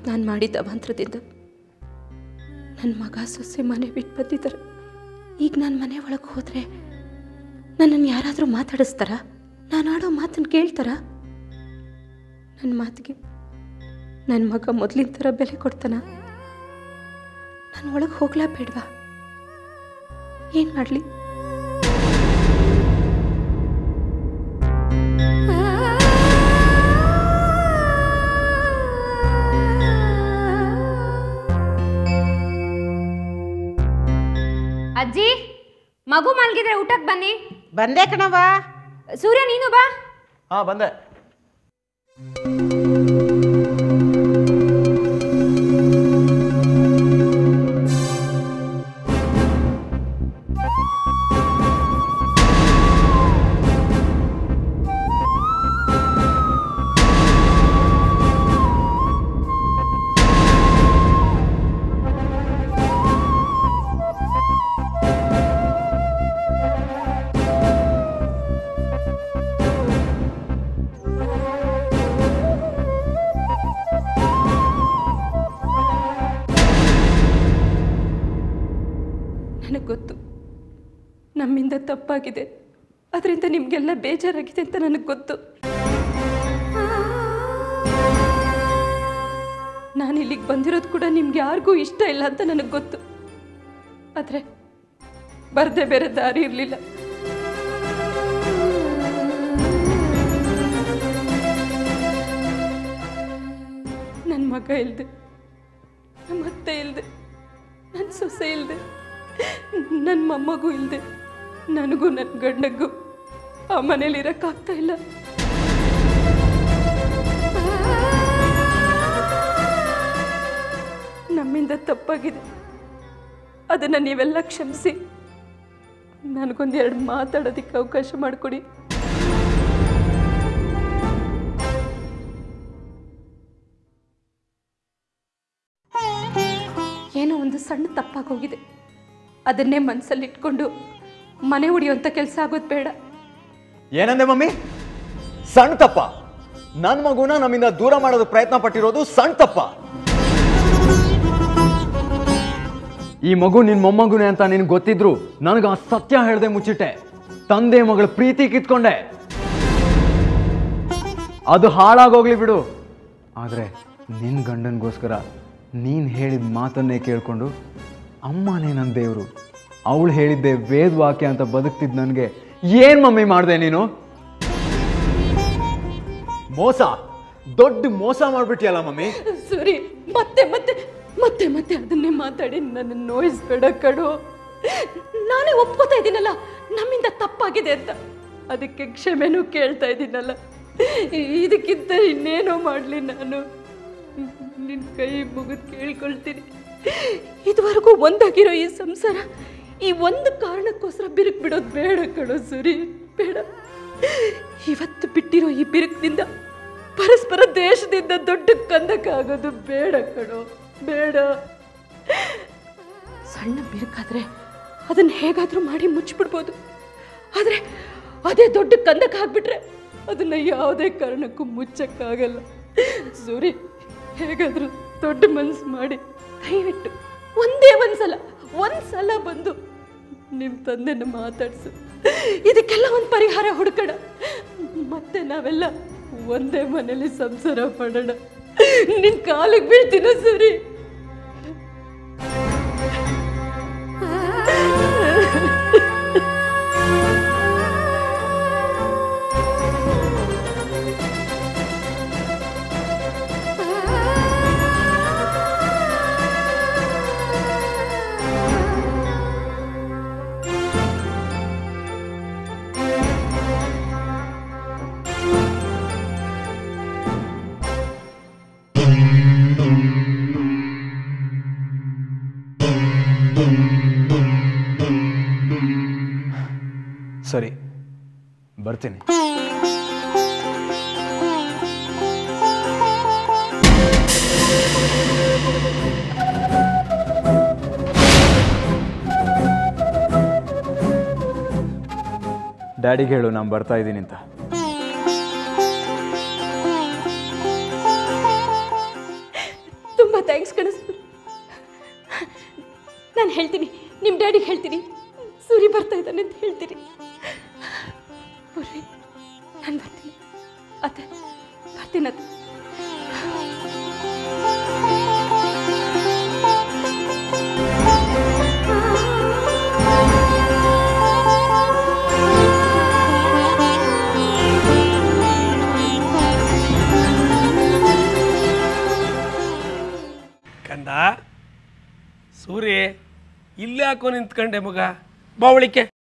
ನಾನು ಮಾಡಿದ ಅವಾಂತರದಿಂದ ನನ್ನ ಮಗ ಸೊಸೆ ಮನೆ ಬಿಟ್ಟು ಬಂದಿದ್ದಾರೆ ಈಗ ನಾನು ಮನೆ ಒಳಗೆ ಹೋದರೆ ನನ್ನನ್ನು ಯಾರಾದರೂ ಮಾತಾಡಿಸ್ತಾರ ನಾನು ಆಡೋ ಮಾತನ್ನು ಕೇಳ್ತಾರ ನನ್ನ ಮಾತಿಗೆ ನನ್ನ ಮಗ ಮೊದಲಿನ ಥರ ಬೆಲೆ ಕೊಡ್ತಾನ ನಾನು ಒಳಗೆ ಹೋಗ್ಲಾ ಬೇಡ್ವಾ ಏನು ಮಾಡಲಿ ಅಜ್ಜಿ ಮಗು ಮಲ್ಗಿದ್ರೆ ಊಟಕ್ಕೆ ಬನ್ನಿ ಬಂದೆ ಕಣವ ಸೂರ್ಯ ನೀನು ಬಾ ಹಾ ಬಂದೆ ನನಗೆ ಗೊತ್ತು ನಮ್ಮಿಂದ ತಪ್ಪಾಗಿದೆ ಅದರಿಂದ ನಿಮಗೆಲ್ಲ ಬೇಜಾರಾಗಿದೆ ಅಂತ ನನಗೆ ಗೊತ್ತು ನಾನು ಇಲ್ಲಿಗೆ ಬಂದಿರೋದು ಕೂಡ ನಿಮ್ಗೆ ಯಾರಿಗೂ ಇಷ್ಟ ಇಲ್ಲ ಅಂತ ನನಗೆ ಗೊತ್ತು ಆದರೆ ಬರದೆ ಬೇರೆ ದಾರಿ ಇರಲಿಲ್ಲ ನನ್ನ ಮಗ ಇಲ್ದೆ ನಮ್ಮ ಅತ್ತೆ ಇಲ್ದೆ ನನ್ನ ಸೊಸೆ ಇಲ್ದೆ ನನ್ನ ಮೊಮ್ಮಗೂ ಇಲ್ದೆ ನನಗೂ ನನ್ನ ಗಂಡಗೂ ಆ ಮನೇಲಿ ಇರೋಕ್ಕಾಗ್ತಾ ಇಲ್ಲ ನಮ್ಮಿಂದ ತಪ್ಪಾಗಿದೆ ಅದನ್ನು ನೀವೆಲ್ಲ ಕ್ಷಮಿಸಿ ನನಗೊಂದೆರಡು ಮಾತಾಡೋದಕ್ಕೆ ಅವಕಾಶ ಮಾಡಿಕೊಡಿ ಏನೋ ಒಂದು ಸಣ್ಣ ತಪ್ಪಾಗೋಗಿದೆ ಅದನ್ನೇ ಮನಸ್ಸಲ್ಲಿ ಇಟ್ಕೊಂಡು ಮನೆ ಉಳಿಯುವಂಥ ಕೆಲಸ ಆಗೋದು ಬೇಡ ಏನಂದೆ ಮಮ್ಮಿ ಸಣ್ಣ ತಪ್ಪ ನನ್ನ ಮಗುನ ನಮ್ಮಿಂದ ದೂರ ಮಾಡೋದು ಪ್ರಯತ್ನ ಪಟ್ಟಿರೋದು ಸಣ್ಣ ತಪ್ಪ ಈ ಮಗು ನಿನ್ ಮೊಮ್ಮಗುನೆ ಅಂತ ನಿನ್ಗೆ ಗೊತ್ತಿದ್ರು ನನಗೆ ಆ ಸತ್ಯ ಹೇಳ್ದೆ ಮುಚ್ಚಿಟ್ಟೆ ತಂದೆ ಮಗಳ ಪ್ರೀತಿ ಕಿತ್ಕೊಂಡೆ ಅದು ಹಾಳಾಗೋಗ್ಲಿ ಬಿಡು ಆದ್ರೆ ನಿನ್ ಗಂಡನ್ಗೋಸ್ಕರ ನೀನ್ ಹೇಳಿದ ಮಾತನ್ನೇ ಕೇಳ್ಕೊಂಡು ಅಮ್ಮನೇ ನನ್ನ ದೇವರು ಅವಳು ಹೇಳಿದ್ದೆ ವೇದ ವಾಕ್ಯ ಅಂತ ಬದುಕ್ತಿದ್ ನನಗೆ ಏನ್ ಮಮ್ಮಿ ಮಾಡಿದೆ ನೀನು ಮೋಸ ದೊಡ್ಡ ಮೋಸ ಮಾಡ್ಬಿಟ್ಟಿಯಲ್ಲ ಮಮ್ಮಿ ಸರಿ ಮತ್ತೆ ಮತ್ತೆ ಮತ್ತೆ ಮತ್ತೆ ಅದನ್ನೇ ಮಾತಾಡಿ ನನ್ನ ನೋಯಿಸ್ಬೇಡ ಕಡು ನಾನೇ ಒಪ್ಕೋತಾ ಇದ್ದೀನಲ್ಲ ನಮ್ಮಿಂದ ತಪ್ಪಾಗಿದೆ ಅಂತ ಅದಕ್ಕೆ ಕ್ಷಮೆನೂ ಕೇಳ್ತಾ ಇದ್ದೀನಲ್ಲ ಇದಕ್ಕಿಂತ ಇನ್ನೇನೋ ಮಾಡಲಿ ನಾನು ನಿನ್ನ ಕೈ ಮುಗಿದು ಕೇಳ್ಕೊಳ್ತೀನಿ ಇದುವರೆಗೂ ಒಂದಾಗಿರೋ ಈ ಸಂಸಾರ ಈ ಒಂದು ಕಾರಣಕ್ಕೋಸ್ಕರ ಬಿರುಕು ಬಿಡೋದು ಬೇಡ ಕಣೋ ಸುರಿ ಬೇಡ ಇವತ್ತು ಬಿಟ್ಟಿರೋ ಈ ಬಿರುಕಿನಿಂದ ಪರಸ್ಪರ ದೇಶದಿಂದ ದೊಡ್ಡ ಕಂದಕ್ಕಾಗೋದು ಬೇಡ ಕಣೋ ಬೇಡ ಸಣ್ಣ ಬಿರುಕಾದ್ರೆ ಅದನ್ನ ಹೇಗಾದ್ರೂ ಮಾಡಿ ಮುಚ್ಚಿಬಿಡ್ಬೋದು ಆದರೆ ಅದೇ ದೊಡ್ಡ ಕಂದಕ್ಕೆ ಹಾಕ್ಬಿಟ್ರೆ ಅದನ್ನ ಯಾವುದೇ ಕಾರಣಕ್ಕೂ ಮುಚ್ಚಕ್ಕಾಗಲ್ಲ ಸೂರಿ ಹೇಗಾದ್ರೂ ದೊಡ್ಡ ಮನಸ್ಸು ಮಾಡಿ ದಯವಿಟ್ಟು ಒಂದೇ ಒಂದ್ಸಲ ಒಂದ್ಸಲ ಬಂದು ನಿಮ್ಮ ತಂದೆನ ಮಾತಾಡ್ಸು ಇದಕ್ಕೆಲ್ಲ ಒಂದು ಪರಿಹಾರ ಹುಡುಕೋಣ ಮತ್ತೆ ನಾವೆಲ್ಲ ಒಂದೇ ಮನೇಲಿ ಸಂಸಾರ ಮಾಡೋಣ ನಿನ್ ಕಾಲಿಗೆ ಬೀಳ್ತೀನ ಸರಿ ಸರಿ ಬರ್ತೀನಿ ಡ್ಯಾಡಿಗೆ ಹೇಳು ನಾನು ಬರ್ತಾ ಇದ್ದೀನಿ ಅಂತ ನಾನು ಹೇಳ್ತೀನಿ ನಿಮ್ಮ ಡ್ಯಾಡಿಗೆ ಹೇಳ್ತೀನಿ ಸೂರಿ ಬರ್ತಾ ಇದ್ದಾನೆ ಅಂತ ಹೇಳ್ತೀನಿ ಪೂರ್ವಿ ನಾನು ಬರ್ತೀನಿ ಅತ್ತೆ ಬರ್ತೀನಿ ಅತ್ತೆ ಕಂದ ಸೂರಿ ಇಲ್ಲೇ ಹಾಕೋ ನಿಂತ್ಕೊಂಡೆ ಮಗ ಬಾವಳಿಕೆ